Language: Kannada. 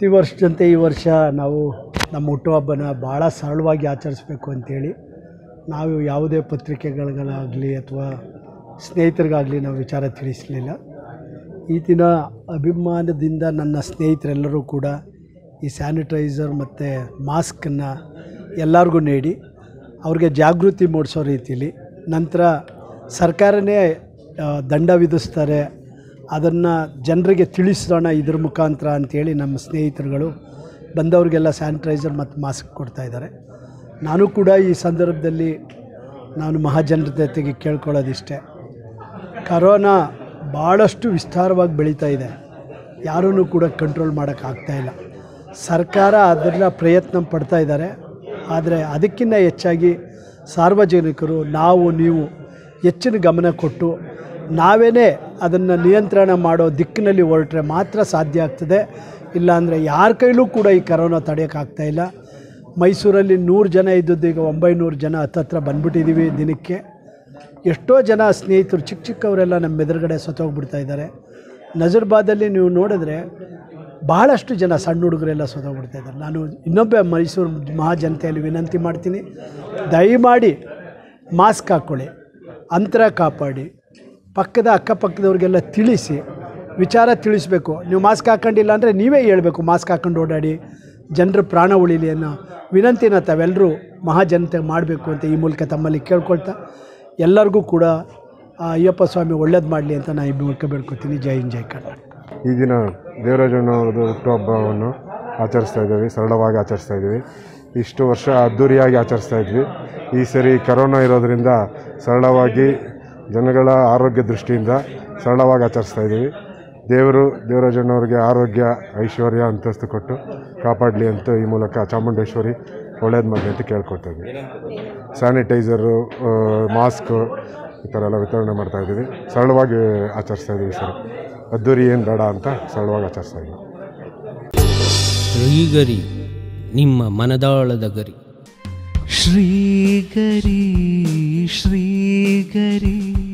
ಪ್ರತಿ ವರ್ಷದಂತೆ ಈ ವರ್ಷ ನಾವು ನಮ್ಮ ಹುಟ್ಟುಹಬ್ಬನ ಭಾಳ ಸರಳವಾಗಿ ಆಚರಿಸ್ಬೇಕು ಅಂಥೇಳಿ ನಾವು ಯಾವುದೇ ಪತ್ರಿಕೆಗಳಿಗಾಗಲಿ ಅಥವಾ ಸ್ನೇಹಿತರಿಗಾಗಲಿ ನಾವು ವಿಚಾರ ತಿಳಿಸಲಿಲ್ಲ ಈ ದಿನ ಅಭಿಮಾನದಿಂದ ನನ್ನ ಸ್ನೇಹಿತರೆಲ್ಲರೂ ಕೂಡ ಈ ಸ್ಯಾನಿಟೈಸರ್ ಮತ್ತು ಮಾಸ್ಕನ್ನು ಎಲ್ಲರಿಗೂ ನೀಡಿ ಅವ್ರಿಗೆ ಜಾಗೃತಿ ಮೂಡಿಸೋ ರೀತಿಲಿ ನಂತರ ಸರ್ಕಾರನೇ ಆ, ದಂಡ ವಿಧಿಸ್ತಾರೆ ಅದನ್ನು ಜನರಿಗೆ ತಿಳಿಸೋಣ ಇದ್ರ ಮುಖಾಂತರ ಅಂಥೇಳಿ ನಮ್ಮ ಸ್ನೇಹಿತರುಗಳು ಬಂದವರಿಗೆಲ್ಲ ಸ್ಯಾನಿಟೈಸರ್ ಮತ್ತು ಮಾಸ್ಕ್ ಕೊಡ್ತಾ ಇದ್ದಾರೆ ನಾನು ಕೂಡ ಈ ಸಂದರ್ಭದಲ್ಲಿ ನಾನು ಮಹಾಜನರ ಜೊತೆಗೆ ಕೇಳ್ಕೊಳ್ಳೋದಿಷ್ಟೇ ಕರೋನಾ ಭಾಳಷ್ಟು ವಿಸ್ತಾರವಾಗಿ ಬೆಳೀತಾ ಇದೆ ಯಾರೂ ಕೂಡ ಕಂಟ್ರೋಲ್ ಮಾಡೋಕ್ಕಾಗ್ತಾ ಇಲ್ಲ ಸರ್ಕಾರ ಅದರ ಪ್ರಯತ್ನ ಪಡ್ತಾ ಇದ್ದಾರೆ ಆದರೆ ಅದಕ್ಕಿಂತ ಹೆಚ್ಚಾಗಿ ಸಾರ್ವಜನಿಕರು ನಾವು ನೀವು ಹೆಚ್ಚಿನ ಗಮನ ಕೊಟ್ಟು ನಾವೇ ಅದನ್ನು ನಿಯಂತ್ರಣ ಮಾಡೋ ದಿಕ್ಕಿನಲ್ಲಿ ಹೊರಟ್ರೆ ಮಾತ್ರ ಸಾಧ್ಯ ಆಗ್ತದೆ ಇಲ್ಲಾಂದರೆ ಯಾರ ಕೈಲೂ ಕೂಡ ಈ ಕರೋನಾ ತಡೆಯೋಕ್ಕಾಗ್ತಾ ಇಲ್ಲ ಮೈಸೂರಲ್ಲಿ ನೂರು ಜನ ಇದ್ದದ್ದು ಈಗ ಒಂಬೈನೂರು ಜನ ಹತ್ತತ್ರ ಬಂದ್ಬಿಟ್ಟಿದ್ದೀವಿ ದಿನಕ್ಕೆ ಎಷ್ಟೋ ಜನ ಸ್ನೇಹಿತರು ಚಿಕ್ಕ ಚಿಕ್ಕವರೆಲ್ಲ ನಮ್ಮ ಎದುರುಗಡೆ ಸತ್ತೋಗ್ಬಿಡ್ತಾ ಇದ್ದಾರೆ ನಜರ್ಬಾದಲ್ಲಿ ನೀವು ನೋಡಿದ್ರೆ ಬಹಳಷ್ಟು ಜನ ಸಣ್ಣ ಹುಡುಗರೆಲ್ಲ ಸತ್ತೋಗ್ಬಿಡ್ತಾ ಇದ್ದಾರೆ ನಾನು ಇನ್ನೊಬ್ಬ ಮೈಸೂರು ಮಹಾಜನತೆಯಲ್ಲಿ ವಿನಂತಿ ಮಾಡ್ತೀನಿ ದಯಮಾಡಿ ಮಾಸ್ಕ್ ಹಾಕ್ಕೊಳ್ಳಿ ಅಂತರ ಕಾಪಾಡಿ ಪಕ್ಕದ ಅಕ್ಕಪಕ್ಕದವ್ರಿಗೆಲ್ಲ ತಿಳಿಸಿ ವಿಚಾರ ತಿಳಿಸ್ಬೇಕು ನೀವು ಮಾಸ್ಕ್ ಹಾಕ್ಕೊಂಡಿಲ್ಲ ಅಂದರೆ ನೀವೇ ಹೇಳ್ಬೇಕು ಮಾಸ್ಕ್ ಹಾಕ್ಕೊಂಡು ಓಡಾಡಿ ಜನರ ಪ್ರಾಣ ಉಳಿಲಿ ಅನ್ನೋ ವಿನಂತಿನ ತಾವೆಲ್ಲರೂ ಮಹಾಜನತೆ ಮಾಡಬೇಕು ಅಂತ ಈ ಮೂಲಕ ತಮ್ಮಲ್ಲಿ ಕೇಳ್ಕೊಳ್ತಾ ಎಲ್ಲರಿಗೂ ಕೂಡ ಆ ಅಯ್ಯಪ್ಪ ಸ್ವಾಮಿ ಒಳ್ಳೇದು ಮಾಡಲಿ ಅಂತ ನಾನು ಈ ಮೂಲಕ ಬೇಡ್ಕೊತೀನಿ ಜೈ ಹಿಂದ್ ಜೈ ಕರ್ನಾಟಕ ಈ ದಿನ ದೇವರಾಜಣ್ಣವ್ರದ್ದು ಹುಟ್ಟುಹಬ್ಬವನ್ನು ಆಚರಿಸ್ತಾ ಇದ್ದೀವಿ ಸರಳವಾಗಿ ಆಚರಿಸ್ತಾ ಇದ್ದೀವಿ ಇಷ್ಟು ವರ್ಷ ಅದ್ಧೂರಿಯಾಗಿ ಆಚರಿಸ್ತಾ ಇದ್ವಿ ಈ ಸರಿ ಕರೋನಾ ಇರೋದರಿಂದ ಸರಳವಾಗಿ ಜನಗಳ ಆರೋಗ್ಯ ದೃಷ್ಟಿಯಿಂದ ಸರಳವಾಗಿ ಆಚರಿಸ್ತಾ ಇದ್ದೀವಿ ದೇವರು ದೇವರಾಜಣ್ಣವ್ರಿಗೆ ಆರೋಗ್ಯ ಐಶ್ವರ್ಯ ಅಂತಸ್ತು ಕೊಟ್ಟು ಕಾಪಾಡಲಿ ಅಂತ ಈ ಮೂಲಕ ಚಾಮುಂಡೇಶ್ವರಿ ಒಳ್ಳೇದು ಮಾಡಲಿ ಅಂತ ಕೇಳ್ಕೊಳ್ತಾ ಇದ್ದೀವಿ ಸ್ಯಾನಿಟೈಸರು ಮಾಸ್ಕು ಈ ಥರ ಎಲ್ಲ ವಿತರಣೆ ಮಾಡ್ತಾ ಇದ್ದೀವಿ ಸರಳವಾಗಿ ಆಚರಿಸ್ತಾ ಇದ್ದೀವಿ ಸರ್ ಅದ್ದೂರಿ ಏನು ಬೇಡ ಅಂತ ಸರಳವಾಗಿ ಆಚರಿಸ್ತಾ ಇದ್ದೀವಿ ಶ್ರೀಗರಿ ನಿಮ್ಮ ಮನದಾಳದ ಗರಿ ಶ್ರೀಗರಿ ಶ್ರೀಗರಿ